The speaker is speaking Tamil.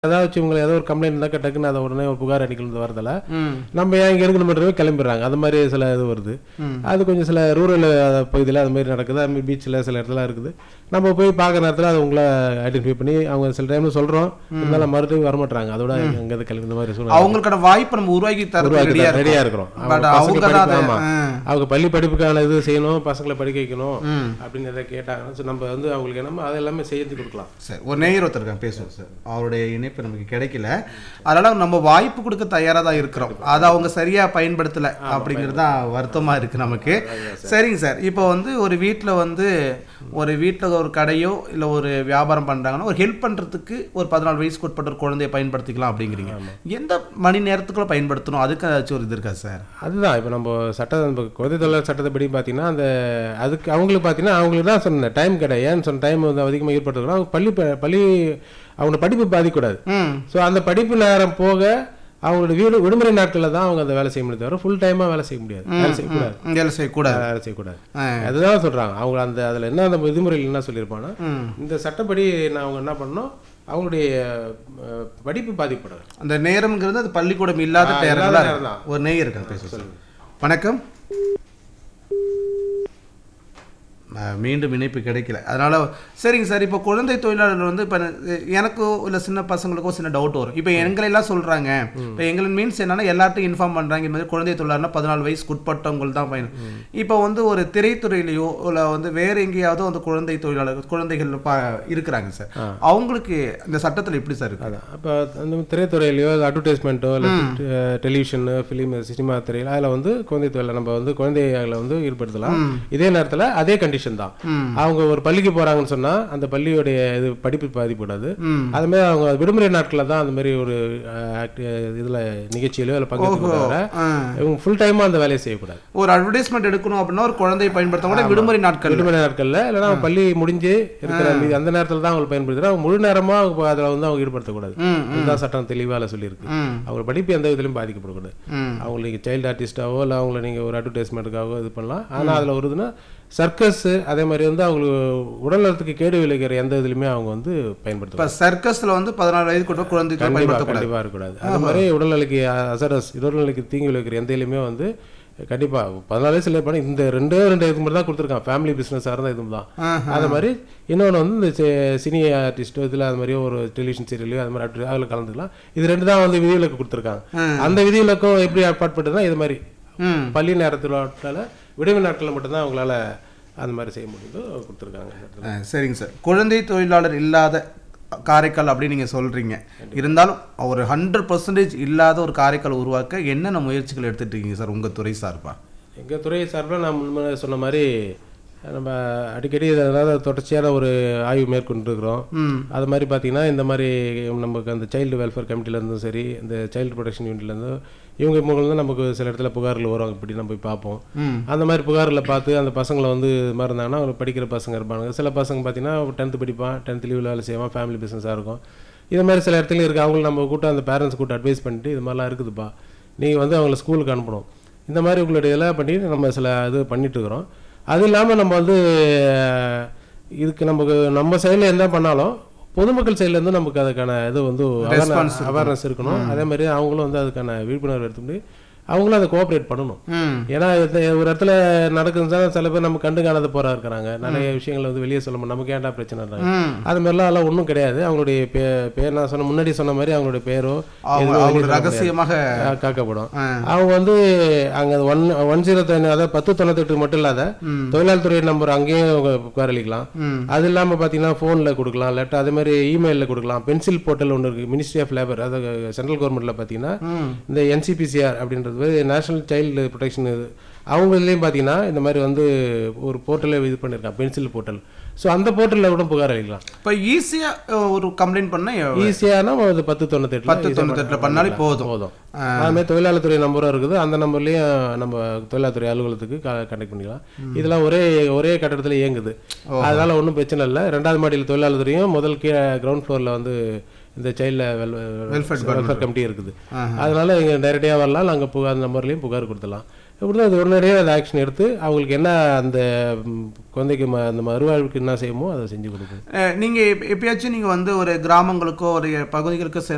ஏதாச்சும் உங்களை ஏதோ ஒரு கம்ப்ளைண்ட் இருந்தால் டக்குன்னு அதை உடனே ஒரு புகார் அடிக்கணும் வரதில்ல ம் நம்ம ஏன் இங்கே இருக்கணும்ன்றவே கிளம்பிடுறாங்க அது மாதிரி சில இது வருது ம். அது கொஞ்சம் சில ரூரல் பகுதியில் அது மாதிரி நடக்குது அது மாதிரி பீச்சில் சில இடத்துல இருக்குது நம்ம போய் பார்க்குற நேரத்தில் அது உங்களை ஐடென்டிஃபை பண்ணி அவங்க சில டைமில் சொல்கிறோம் இருந்தாலும் மறுபடியும் வரமாட்டாங்க அதோட அங்கே கிளம்பி இந்த மாதிரி சூழ்நிலை அவங்களுக்கான வாய்ப்பு நம்ம உருவாக்கி தர ரெடியா ரெடியாக இருக்கிறோம் பட் அவங்க பசங்க அவங்க தான் படிப்பு- அதை- ஆமா. ஆ. அவங்க பள்ளி படிப்புக்கான இது செய்யணும் பசங்களை படிக்க வைக்கணும் ம். அப்படின்னு எதாவது கேட்டாங்கன்னா so நம்ம வந்து அவங்களுக்கு என்னமோ அது எல்லாமே செய்து கொடுக்கலாம் சார் ஒரு நேயர் ஒருத்தர் இருக்காங்க பேசுவோம் சார் அவருடைய இணைப்பு நமக்கு கிடைக்கல அதனால நம்ம வாய்ப்பு கொடுக்க தயாரா தான் இருக்கிறோம் அதை அவங்க சரியா பயன்படுத்தல அப்படிங்கிறது தான் வருத்தமா இருக்கு நமக்கு சரிங்க சார் இப்போ வந்து ஒரு வீட்டில் வந்து ஒரு வீட்டில் ஒரு கடையோ இல்லை ஒரு வியாபாரம் பண்றாங்கன்னா ஒரு ஹெல்ப் பண்றதுக்கு ஒரு பதினாலு வயசுக்கு உட்பட்ட ஒரு குழந்தைய பயன்படுத்திக்கலாம் அப்படிங்கிறீங்க எந்த மணி நேரத்துக்குள்ள பயன்படுத்தணும் அதுக்கு ஏதாச்சும் ஒரு இது இருக்கா சார் அதுதான் இப்போ நம்ம சட்ட நம்ம குழந்தை தொழிலாளர் சட்டத்தைப்படி பார்த்தீங்கன்னா அந்த அதுக்கு அவங்களுக்கு பார்த்தீங்கன்னா அவங்களுக்கு தான் சொன்னேன் டைம் கிடையாது ஏன்னு சொன்ன டைம் வந்து அதிகமாக ஏற்படுத்தணும் அவங்க பள்ளி ப- பள்ளி அவங்களோட படிப்பு பாதிக்கக்கூடாது ம் ஸோ அந்த படிப்பு நேரம் போக அவங்களோட வீடு விடுமுறை நாட்களில் தான் அவங்க அந்த வேலை செய்ய முடியும் தவிர ஃபுல் டைமாக வேலை செய்ய முடியாது வேலை செய்யக்கூடாது ம், வேலை செய்யக்கூடாது வேலை செய்யக்கூடாது ஆ. அதுதான் சொல்கிறாங்க அவங்க அந்த அதில் என்ன அந்த விதிமுறையில் என்ன சொல்லியிருப்பாங்கன்னா ம் இந்த சட்டப்படி நான் அவங்க என்ன பண்ணணும் அவங்களுடைய அஹ், படிப்பு பாதிக்கப்படாது அந்த நேரம்ங்கிறது அது பள்ளிக்கூடம் இல்லாத ஆ, நேரம் இல்லாத நேரம் தான். ஒரு நேயர் இருக்காங்க பேச சொல்லுங்க வணக்கம் ஆ, மீண்டும் இணைப்பு கிடைக்கல அதனால சரிங்க சார் இப்போ குழந்தை தொழிலாளர் வந்து இப்போ எனக்கோ இல்லை சின்ன பசங்களுக்கோ சின்ன டவுட் வரும் இப்போ எங்களை எல்லாம் சொல்றாங்க இப்போ எங்களை மீன்ஸ் என்னன்னா எல்லார்ட்டையும் இன்ஃபார்ம் பண்றாங்க இந்த மாதிரி குழந்தை தொழிலாளர்னா பதினாலு வயசுக்கு உட்பட்டவங்க தான் பயன் இப்போ வந்து ஒரு திரைத்துறையிலையோ இல்லை வந்து வேற எங்கேயாவது வந்து குழந்தை தொழிலாளர் குழந்தைகள் பா இருக்கிறாங்க சார் அவங்களுக்கு இந்த சட்டத்தில் எப்படி சார் இருக்கு அதான் அப்போ அந்த திரைத்துறையிலையோ அட்வர்டைஸ்மெண்ட்டோ இல்லை டெலிவிஷனு ஃபிலிம் சினிமா துறையில் அதில் வந்து குழந்தை தொழிலை நம்ம வந்து குழந்தைகளை வந்து ஈடுபடுத்தலாம் இதே நேரத்தில் அதே கண்டிஷன் தான் ம். அவங்க ஒரு பள்ளிக்கு போகிறாங்கன்னு சொன்னால் அந்த பள்ளியோடைய இது படிப்பு பாதிப்படாது ம் அது மாதிரி அவங்க விடுமுறை நாட்களில் தான் அந்த மாதிரி ஒரு இதில் நிகழ்ச்சியிலோ இல்லை பங்கேற்க தவிர ஆ. இவங்க ஃபுல் டைமாக அந்த வேலையை செய்யக்கூடாது ஒரு அட்வர்டைஸ்மெண்ட் எடுக்கணும் அப்படின்னா ஒரு குழந்தையை பயன்படுத்த கூட விடுமுறை நாட்கள் விடுமுறை நாட்களில் இல்லைன்னா பள்ளி முடிஞ்சு இருக்கிற மீதி அந்த நேரத்தில் தான் அவங்க பயன்படுத்துகிறாங்க அவங்க முழு நேரமாக அதில் வந்து அவங்க ஈடுபடுத்தக்கூடாது ம் இதுதான் சட்டம் தெளிவாக சொல்லியிருக்கு ம் அவங்க படிப்பு எந்த விதத்திலும் பாதிக்கப்படக்கூடாது ம் அவங்களை நீங்கள் சைல்டு ஆர்டிஸ்டாவோ இல்லை அவங்கள நீங்கள் ஒரு அட்வர்டைஸ்மெண்ட்டுக்காகவோ இது பண்ணலாம் ஆனால் அதில் வருதுன்னா சர்க்கஸ் அதே மாதிரி வந்து அவங்களுக்கு உடல் நலத்துக்கு கேடு விளைக்கிற எந்த இதுலையுமே அவங்க வந்து பயன்படுத்தலாம் இப்ப சர்க்கஸ்ல வந்து பதினாறு வயது கூட குழந்தைகளை கண்டிப்பாக பயன்படுத்தக்கூடாது கண்டிப்பாக இருக்கக்கூடாது அது மாதிரி உடல்நிலைக்கு அசரஸ் உடல்நிலைக்கு தீங்கு விளைவிக்கிற எந்த இதுலையுமே வந்து கண்டிப்பாக பதினாலு வயசுல பண்ணி இந்த ரெண்டே ரெண்டு இதுக்கு மட்டும் தான் கொடுத்துருக்கான் ஃபேமிலி பிஸ்னஸாக இருந்தால் இதுவும் தான் ஆஹா. அது மாதிரி இன்னொன்று வந்து இந்த சி- சினி ஆர்டிஸ்ட்டோ இதில் அது மாதிரியோ ஒரு டெலிவிஷன் சீரியலையோ அது மாதிரி adver- அதில் கலந்துக்கலாம் இது ரெண்டு தான் வந்து விதிவிலக்கு கொடுத்துருக்காங்க அந்த விதிவிலக்கும் எப்படி ஏற்பாடுபட்டுனா இது மாதிரி ம் பள்ளி நேரத்தில் விடுமுறை நாட்களில் மட்டும்தான் அவங்களால அந்த மாதிரி செய்ய முடியுதோ கொடுத்துருக்காங்க ஆ, சரிங்க சார் குழந்தை தொழிலாளர் இல்லாத காரைக்கால் அப்படின்னு நீங்க சொல்றீங்க இருந்தாலும் ஒரு ஹண்ட்ரட் பர்சன்டேஜ் இல்லாத ஒரு காரைக்கால் உருவாக்க என்னென்ன முயற்சிகள் எடுத்துட்டு இருக்கீங்க சார் உங்க துறை சார்பா எங்கள் துறை சார்பில் நான் முன்ன சொன்ன மாதிரி நம்ம அடிக்கடி அதாவது தொடர்ச்சியான ஒரு ஆய்வு மேற்கொண்டிருக்கிறோம் ம் அது மாதிரி பார்த்தீங்கன்னா இந்த மாதிரி நமக்கு அந்த சைல்டு வெல்ஃபேர் கமிட்டிலேருந்தும் சரி இந்த சைல்டு ப்ரொடெக்ஷன் யூனிட்லேருந்தும் இவங்க மூலம் தான் நமக்கு சில இடத்துல புகார்கள் வரும் இப்படி நம்ம போய் பார்ப்போம் ம் அந்த மாதிரி புகாரில் பார்த்து அந்த பசங்களை வந்து இது மாதிரி இருந்தாங்கன்னா அவங்க படிக்கிற பசங்க இருப்பாங்க சில பசங்க பார்த்தீங்கன்னா டென்த்து படிப்பான் டென்த் லீவில் வேலை செய்வான் ஃபேமிலி பிஸ்னஸாக இருக்கும் இது மாதிரி சில இடத்துல இருக்குது அவங்கள நம்ம கூட்டம் அந்த பேரண்ட்ஸ் கூட்டம் அட்வைஸ் பண்ணிட்டு இது மாதிரிலாம் இருக்குதுப்பா நீங்கள் வந்து அவங்கள ஸ்கூலுக்கு அனுப்பணும் இந்த மாதிரி உங்களுடைய இதெல்லாம் பண்ணி நம்ம சில இது பண்ணிட்டு இருக்கிறோம் அது இல்லாமல் நம்ம வந்து அஹ், இதுக்கு நமக்கு நம்ம சைடில் என்ன பண்ணாலும் பொதுமக்கள் சைட்லேருந்து நமக்கு அதுக்கான இது வந்து Response அவேர்னஸ் இருக்கணும் அதே மாதிரி அவங்களும் வந்து அதுக்கான விழிப்புணர்வு எடுத்துக்கிட்டு அவங்களும் அதை கோஆப்ரேட் பண்ணணும் ம் ஏன்னா இது ஒரு இடத்துல நடக்குதுன்னா சில பேர் நம்ம கண்டு காணாத போறா இருக்கிறாங்க நிறைய விஷயங்கள் வந்து வெளியே சொல்ல முடியும் நமக்கு ஏன்டா பிரச்சனைன்றாங்க ம் அது மாதிரிலாம் அதெல்லாம் ஒன்றும் கிடையாது அவங்களுடைய பே பேர் நான் சொன்ன முன்னாடி சொன்ன மாதிரி அவங்களுடைய பேரோ அவங்க எதுவும் அவங்க வெளிய சொல்ல ரகசியமாக முடியாது. கா- காக்கப்படும் ஆ. அவங்க வந்து அங்க ஒன் ஒன் ஜீரோ அதாவது பத்து தொண்ணூத்தெட்டு மட்டும் இல்லாத ம் தொழிலாளர் துறை நம்பர் அங்கேயும் அவங்க புகார் அளிக்கலாம் ம் அது இல்லாம பாத்தீங்கன்னா ஃபோனில் கொடுக்கலாம் இல்லாட்டா அதே மாதிரி இமெயிலில் கொடுக்கலாம் பென்சில் போர்ட்டல் ஒன்று இருக்கு மினிஸ்ட்ரி ஆஃப் லேபர் அதாவது சென்ட்ரல் கவர்மெண்ட்ல பார்த்தீங்கன்னா ம் இந்த என்சிபிசிஆர் அப்படின்றது நேஷனல் சைல்டு ப்ரொடெக்ஷன் இது அவங்க இதுலேயும் பார்த்தீங்கன்னா இந்த மாதிரி வந்து ஒரு போர்ட்டலே இது பண்ணியிருக்காங்க பென்சில் போர்ட்டல் ஸோ அந்த போர்ட்டலில் கூட புகார் அளிக்கலாம் இப்போ ஈஸியா ஒரு கம்ப்ளைண்ட் பண்ண ஈஸியானா அது பத்து தொண்ணூத்தெட்டு பத்து தொண்ணூத்தெட்டுல பண்ணாலே போதும் போதும் அதுமாதிரி தொழிலாளர் துறை நம்பரும் இருக்குது அந்த நம்பர்லேயும் நம்ம தொழிலாளர் துறை அலுவலகத்துக்கு கனெக்ட் பண்ணிக்கலாம் இதெல்லாம் ஒரே ஒரே கட்டடத்தில் இயங்குது அதனால ஒன்றும் பிரச்சனை இல்லை ரெண்டாவது மாடியில் தொழிலாளர் துறையும் முதல் கீழே கிரவுண்ட் ஃப்ளோரில் வந்து இந்த சைல்டு Welfare வெல்ஃபேர் கமிட்டி இருக்குது அதனால இங்கே நேரடியாக வரலாம் அங்கே புகார் நம்பர்லேயும் புகார் கொடுத்துடலாம் இப்படி தான் அது உடனடியாக அதை ஆக்ஷன் எடுத்து அவங்களுக்கு என்ன அந்த ம், குழந்தைக்கு ம- அந்த மறுவாழ்வுக்கு என்ன செய்யுமோ அதை செஞ்சு கொடுக்கும் அஹ், நீங்க எப்ப- எப்பயாச்சும் நீங்க வந்து ஒரு கிராமங்களுக்கோ ஒரு பகுதிகளுக்கோ சென்று